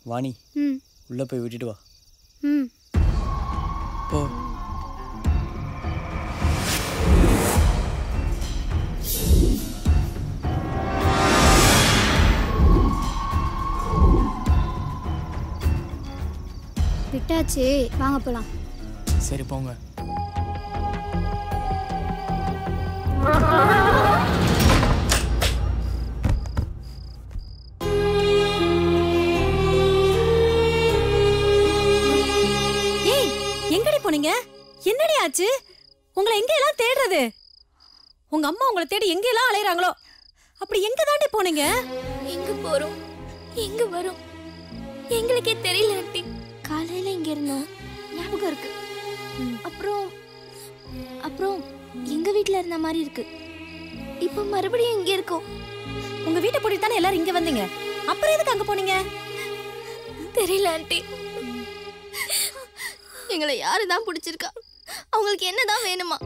வாணி ம் உள்ளே போய் விட்டுட்டு வா ம் போ விட்டாச்சு வாங்க போலாம் சரி போங்க ஏய் எங்கடி போனீங்க என்னடி ஆச்சு உங்களை எங்க எல்லாம் தேடுறது உங்க அம்மா உங்களை தேடி எங்க எல்லாம் அலையறாங்களோ அப்படி எங்க தாண்டி போனீங்க எங்க போறோம் எங்க வரோம் எங்களுக்கே தெரியல ஆண்டி காலையில இங்க இருந்தோம் ஞாபகம் இருக்கு அப்புறம் அப்புறம் எங்க வீட்ல இருந்த மாதிரி இருக்கு இப்போ மறுபடியும் இங்க இருக்கோம் உங்க வீட்டை பூட்டி தானே எல்லாரும் இங்க வந்தீங்க அப்புறம் எதுக்கு அங்க போனீங்க தெரியல ஆண்டி எங்களை யாரு தான் பிடிச்சிருக்கா அவங்களுக்கு என்னதான் வேணுமா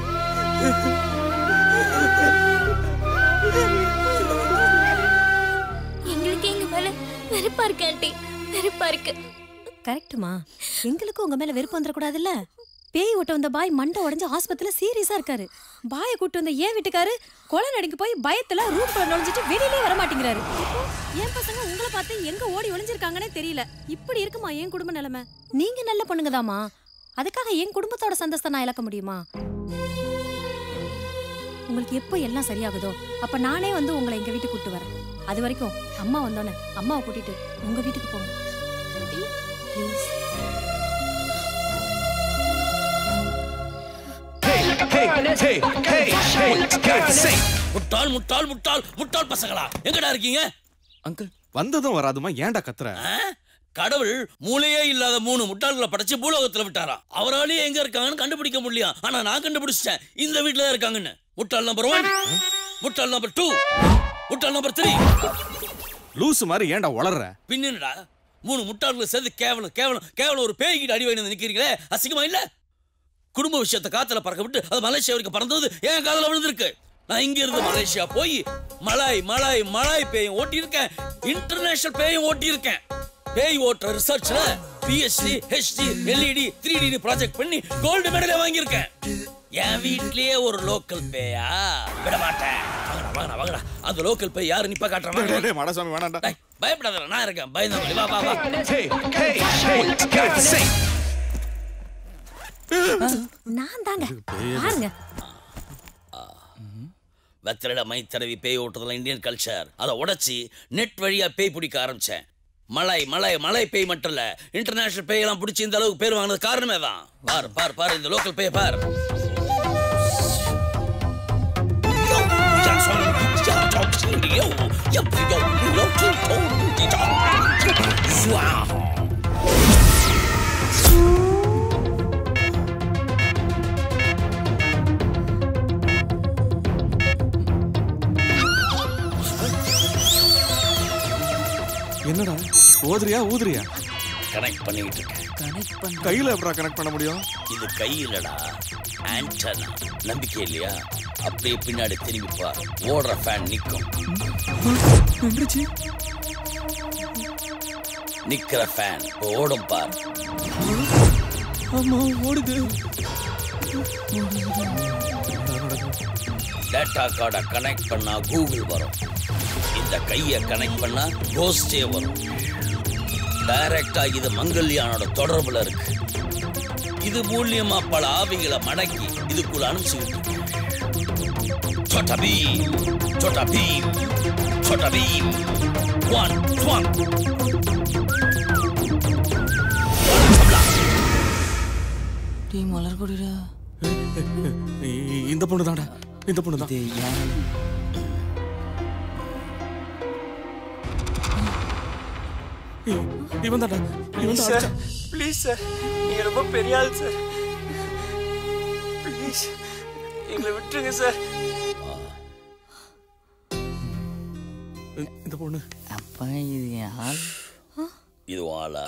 எங்களுக்கு எங்க மேல வெறுப்பா இருக்கு ஆண்டி வெறுப்பா இருக்கு கரெக்ட்டுமா எங்களுக்கும் உங்க மேல வெறுப்பு வந்துடக்கூடாதுல்ல பேய் ஓட்ட வந்த பாய் மண்டை உடைஞ்சு ஆஸ்பத்திரியில சீரியஸா இருக்காரு பாயை கூட்டு வந்த ஏன் வீட்டுக்காரு கொலை நடுங்கி போய் பயத்துல ரூம் குள்ள நுழைஞ்சிட்டு வெளியிலே வர மாட்டேங்கிறாரு இப்போ என் பசங்க உங்களை பார்த்து எங்க ஓடி ஒளிஞ்சிருக்காங்கன்னே தெரியல இப்படி இருக்குமா என் குடும்ப நிலைமை நீங்க நல்ல பொண்ணுங்கதாம்மா அதுக்காக என் குடும்பத்தோட சந்தோஷத்தை நான் இழக்க முடியுமா உங்களுக்கு எப்போ எல்லாம் சரியாகுதோ அப்ப நானே வந்து உங்களை எங்க வீட்டுக்கு கூட்டு வரேன் அது வரைக்கும் அம்மா வந்தோன்னே அம்மாவை கூட்டிட்டு உங்க வீட்டுக்கு போங்க ப்ளீஸ் முட்டாள் முட்டாள் முட்டாள் முட்டாள் பசங்களா எங்கடா இருக்கீங்க அங்கிள் வந்ததும் வராதுமா ஏன்டா கத்துற ஆ? கடவுள் மூளையே இல்லாத மூணு முட்டாள்களை படைச்சு பூலோகத்துல விட்டாரா அவராலேயே எங்க இருக்காங்கன்னு கண்டுபிடிக்க முடியல ஆனா நான் கண்டுபிடிச்சிட்டேன் இந்த வீட்டுல தான் இருக்காங்கன்னு முட்டாள் நம்பர் ஒன் முட்டாள் நம்பர் டூ முட்டாள் நம்பர் த்ரீ லூசு மாதிரி ஏன்டா உளர்ற பின்னடா மூணு முட்டாள்களை சேர்ந்து கேவலம் கேவலம் கேவலம் ஒரு பேய்கிட்ட அடி வாங்கி நிக்கிறீங்களே அசிங்கமா இல்ல குடும்ப விஷயத்தை காத்துல பறக்க விட்டு அது மலேசியா வரைக்கும் பறந்தது என் காதுல விழுந்திருக்கு நான் இங்க இருந்து மலேசியா போய் மலாய் மலாய் மலாய் பேயும் ஓட்டி இருக்கேன் இன்டர்நேஷனல் பேயும் ஓட்டி இருக்கேன் பேய் ஓட்டுற ரிசர்ச்ல BSc HD LED three D project பண்ணி கோல்டு மெடலே வாங்கியிருக்கேன் என் வீட்லயே ஒரு லோக்கல் பேயா விட மாட்டேன் வாங்கடா வாங்கடா வாங்கடா அந்த லோக்கல் பேய் யாரு நிப்பா டேய், காட்டுறாங்க டேய், மாடசாமி வேணாம்டா டேய், பயப்படாதடா நான் இருக்கேன் பயந்தாம வா வா வா நான் தாங்க பாருங்க வெத்தலையில மை தடவி பேய் ஓட்டுறதுலாம் இந்தியன் கல்ச்சர் அதை உடைச்சி நெட் வழியா பேய் பிடிக்க ஆரம்பிச்சேன் மலை மலை மலை பேய் மட்டும் இல்ல இன்டர்நேஷனல் பேய் எல்லாம் பிடிச்சி இந்த அளவுக்கு பேர் வாங்கினது காரணமே தான் பார் பார் பார் இந்த லோக்கல் பேய் பார் என்னடா ஓதுறியா ஊதுறியா கனெக்ட் பண்ணிக்கிட்டு இருக்கேன் கனெக்ட் பண்ண கையில எப்படா கனெக்ட் பண்ண முடியும் இது கையிலடா ஆண்டனா நம்பிக்கை இல்லையா அப்படியே பின்னாடி திரும்பி பார் ஓடுற ஃபேன் நிக்கும் நின்றுச்சு நிக்கிற ஃபேன் ஓடும் பார் ஆமா ஓடுது டேட்டா கார்டை கனெக்ட் பண்ணா கூகுள் வரும் இந்த கையை கனெக்ட் பண்ணா கோஸ்டே வரும் டைரக்டா இது மங்கல்யானோட தொடர்புல இருக்கு இது மூலியமா பல ஆவிகளை மடக்கி இதுக்குள்ள அனுப்பிச்சுக்கிட்டு छोटा भीम छोटा भीम छोटा भीम वन वन டீ மலர் கொடிடா இ- இந்த பொண்ணு தான்டா இந்த பொண்ணு தான் இது ஏன் இவன் தான்டா இவன் தான் சார் அடிச்சான். ப்ளீஸ் சார் நீங்க ரொம்ப பெரிய ஆள் சார் ப்ளீஸ் எங்களை விட்டுருங்க சார் இந்த பொண்ணு அப்பா இது என் ஆள் இது ஆளா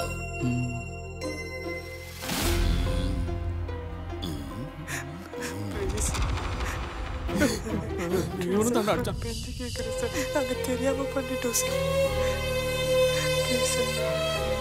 இவனும் தான்டா அடிச்சான் கேட்குறேன் சார் நாங்கள் தெரியாம பண்ணிட்டோம் சார் ப்ளீஸ் சார்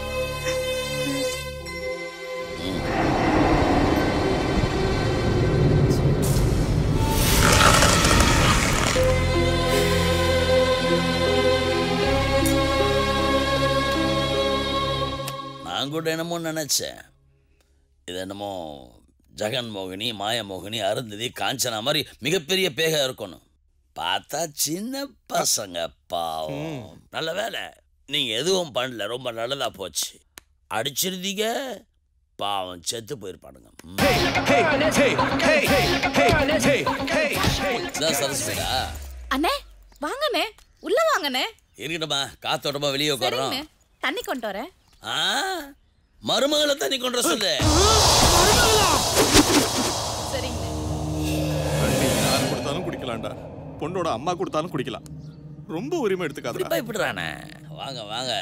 நான் கூட என்னமோ நினைச்சேன் இது என்னமோ ஜெகன்மோகினி மாயமோகினி அருந்ததி காஞ்சனா மாதிரி மிகப்பெரிய பேக இருக்கணும் பார்த்தா சின்ன பசங்க பாவம் நல்ல வேலை நீங்க எதுவும் பண்ணல ரொம்ப நல்லதா போச்சு அடிச்சிருந்தீங்க பாவம் செத்து போயிருப்பானுங்க ம். இதான் சரஸ்வதிடா அண்ணே வாங்கண்ணே உள்ள வாங்கண்ணே இருக்கட்டுமா காத்தோட்டமா வெளியே உட்காரோம் சரிங்கண்ணே தண்ணி கொண்டு வரேன் ஆ மருமகளை தண்ணி கொண்டு வர சொல்லு சரிங்கண்ணே தண்ணி யார் கொடுத்தாலும் குடிக்கலாம்டா பொண்ணோட அம்மா கொடுத்தாலும் குடிக்கலாம் ரொம்ப உரிமை இப்படி எடுத்துக்காதடா பயப்படுறானே வாங்க வாங்க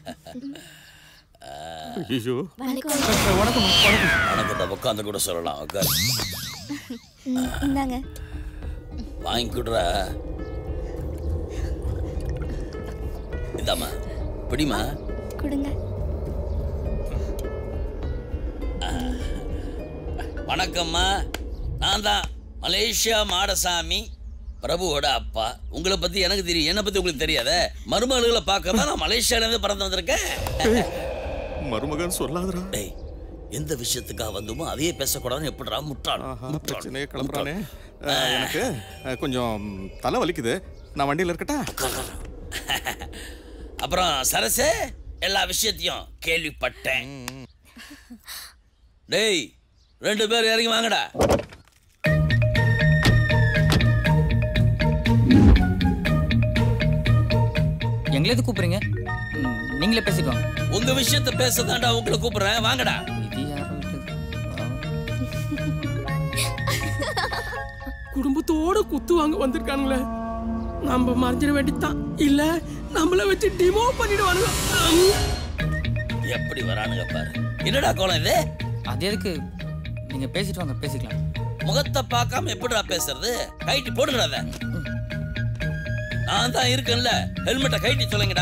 ஐயோ வணக்கத்தை உட்காந்து கூட சொல்லலாம் உட்கார் இந்தாங்க வாங்கி கொடுறா இதாம்மா பிடிமா கொடுங்க வணக்கம்மா நான் தான் மலேசியா மாடசாமி பிரபுவோட அப்பா உங்களை பத்தி எனக்கு தெரியும் என்னை பத்தி உங்களுக்கு தெரியாத மருமகளை பார்க்க தான் நான் மலேசியால இருந்து பறந்து வந்திருக்கேன் மருமகன் சொல்லாதடா டேய் எந்த விஷயத்துக்காக வந்தோமோ அதையே பேசக்கூடாதுன்னு எப்படிடா முட்டாள் ஆஹா, முட்டாள், பிரச்சனையே கிளம்புறானே முட்டாள். அஹ், எனக்கு அஹ், கொஞ்சம் தலை வலிக்குது நான் வண்டியில் இருக்கட்டா அப்புறம் சரசே எல்லா விஷயத்தையும் கேள்விப்பட்டேன் டேய் ரெண்டு பேர் இறங்கி வாங்கடா எங்களை எது கூப்பிடுறீங்க ம், நீங்களே பேசிக்கோங்க உங்க விஷயத்த பேச தாண்டா உங்களை கூப்பிடுறேன் வாங்கடா இது யாரும் விட்டது? குடும்பத்தோட குத்து வாங்க வந்திருக்கானுங்களே நம்ம மறைஞ்சிட வேண்டியதுதான் இல்ல நம்மள வச்சு டிமோ பண்ணிடுவானுங்க ஹம். எப்படி வரானுங்க பாரு என்னடா கோலம் இது அது எதுக்கு நீங்க பேசிட்டு வாங்க பேசிக்கலாம் முகத்தை பார்க்காம எப்படிடா பேசுறது கைட்டி போடுங்கடா அதை. நான் தான் இருக்கேன்ல ஹெல்மெட்டை கைட்டி சொல்லுங்கடா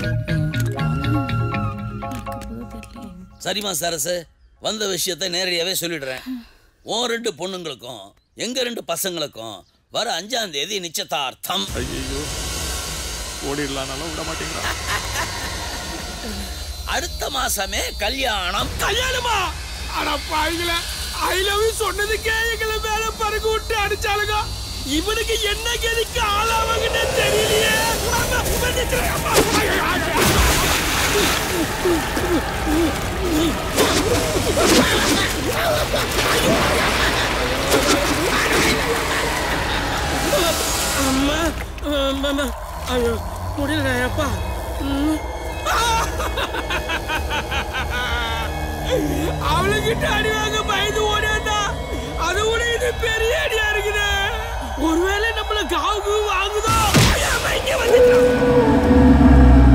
சரிம்மா சரசு வந்த விஷயத்தை நேரடியாவே சொல்லிடுறேன் உன் ரெண்டு பொண்ணுங்களுக்கும் எங்க ரெண்டு பசங்களுக்கும் வர அஞ்சாம் தேதி நிச்சயதார்த்தம் ஐயோ ஓடிடலானாலும் விட மாட்டேங்கிறான் அடுத்த மாசமே கல்யாணம் கல்யாணமா அட பாய்கள ஐ லவ் யூ சொன்னதுக்கே எங்களை மேல பறக்க விட்டு அடிச்சாலுங்க இவனுக்கு என்ன கதிக்கு ஆளாவாங்கன்னு தெரியலையே அம்மா, மன்னிச்சிடுங்க, அம்மா. ஐயோ, ஐயோ, ஐயோ. அம்மா அம்மா ஐயோ முடியல அப்பா ம். அவளுக்கிட்ட அடி வாங்க பயந்து ஓடியாண்டா அதை விட இது பெரிய அடியா இருக்குது ஒருவேளை நம்மள காவுக்கு வாங்குதோ ஐயா, அம்மா, இங்க வந்துட்டா.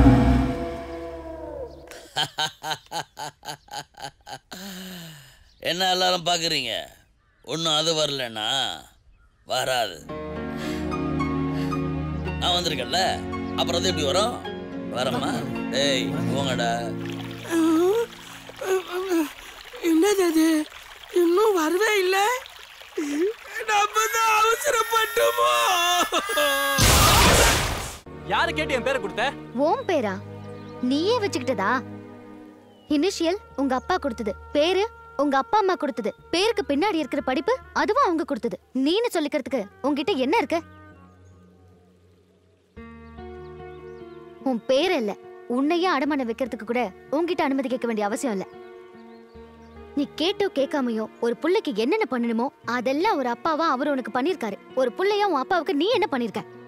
என்ன எல்லாரும் பார்க்குறீங்க ஒன்றும் அது வரலன்னா வராது நான் வந்திருக்கேன்ல அப்புறம் அது எப்படி வரும் வரமா டேய் போங்கடா என்னது அது இன்னும் வரவே இல்ல நம்ம தான் அவசரப்பட்டோமோ யாரு கேட்டு என் பேரை கொடுத்த ஓம் பேரா நீயே வச்சுக்கிட்டதா இனிஷியல் உங்க அப்பா கொடுத்தது பேரு உங்க அப்பா அம்மா கொடுத்தது பேருக்கு பின்னாடி இருக்கிற படிப்பு அதுவும் அவங்க கொடுத்தது நீன்னு சொல்லிக்கிறதுக்கு உன்கிட்ட என்ன இருக்கு உன் பேர் இல்ல உன்னையே அடமான வைக்கிறதுக்கு கூட உன்கிட்ட அனுமதி கேட்க வேண்டிய அவசியம் இல்ல நீ கேட்டோ கேட்காமையோ ஒரு புள்ளைக்கு என்னென்ன பண்ணணுமோ அதெல்லாம் ஒரு அப்பாவா அவர் உனக்கு பண்ணிருக்காரு ஒரு புள்ளையா உன் அப்பாவுக்கு நீ என்ன பண்ணிருக்க